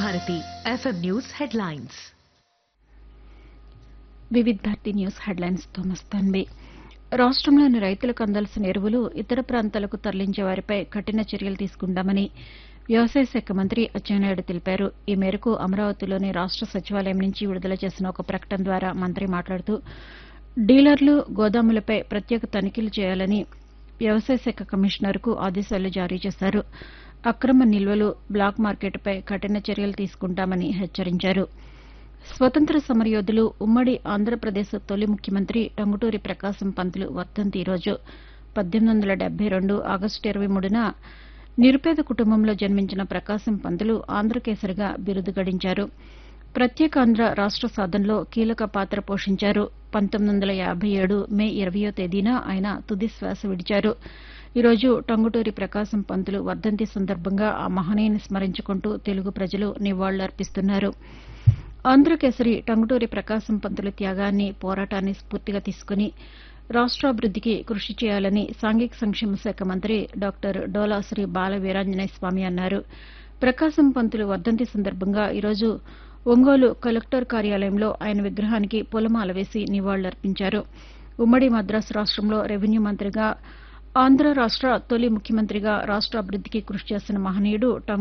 Bharati FM news headlines Vividh Bharati news headlines తో మస్తాన్వి రాష్ట్రంలోని రైతులకు అందాల్సిన ఎరువులు ఇతర ప్రాంతాలకు తరలించే వారిపై కఠిన చర్యలు తీసుకుంటామని వ్యవసాయ శాఖ మంత్రి అచ్చెన్నాయుడు తెలిపారు ఈ మేరకు అమరావతిలోని రాష్ట సచివాలయం నుంచి విడుదల చేసిన ఒక ప్రకటన ద్వారా మంత్రి మాట్లాడుతూ డీలర్లు గోదాములపై ప్రత్యేక తనిఖీలు చేయాలని వ్యవసాయ శాఖ కమిషనర్కు ఆదేశాలు జారీ చేశారు అక్రమ నిల్వలు బ్లాక్ మార్కెట్పై కఠిన చర్యలు తీసుకుంటామని హెచ్చరించారు స్వతంత్ర సమరయోధులు ఉమ్మడి ఆంధ్రప్రదేశ్ తొలి ముఖ్యమంత్రి టంగుటూరి ప్రకాశం పంతులు వర్ధంతి ఈరోజు పద్దెనిమిది వందల డెబ్బై రెండు ఆగస్టు ఇరవై మూడున నిరుపేద కుటుంబంలో జన్మించిన ప్రకాశం పంతులు ఆంధ్రకేసరిగా బిరుదు గడించారు ప్రత్యేకాంధ్ర రాష్ట సాధనలో కీలక పాత్ర పోషించారు పంతొమ్మిది వందల యాభై ఏడు మే ఇరవయో తేదీన ఆయన తుది శ్వాస విడిచారు ఈరోజు టంగుటూరి ప్రకాశం పంతులు వర్ధంతి సందర్భంగా ఆ మహనీయుని స్మరించుకుంటూ తెలుగు ప్రజలు నివాళులర్పిస్తున్నారు ఆంధ్రకేసరి టంగుటూరి ప్రకాశం పంతుల త్యాగాన్ని పోరాటాన్ని స్ఫూర్తిగా తీసుకుని రాష్ట్రాభివృద్దికి కృషి చేయాలని సాంఘిక సంక్షేమ శాఖ మంత్రి డాక్టర్ డోలాశ్రీ బాల వీరాంజనేయ స్వామి అన్నారు ప్రకాశం పంతులు వర్ధంతి సందర్భంగా ఈరోజు ఒంగోలు కలెక్టర్ కార్యాలయంలో ఆయన విగ్రహానికి పూలమాల వేసి నివాళులర్పించారు ఉమ్మడి మద్రాసు రాష్టంలో రెవెన్యూ మంత్రిగా ఆంధ్ర రాష్ట తొలి ముఖ్యమంత్రిగా రాష్ట్రాభివృద్దికి కృషి చేసిన మహనీయుడు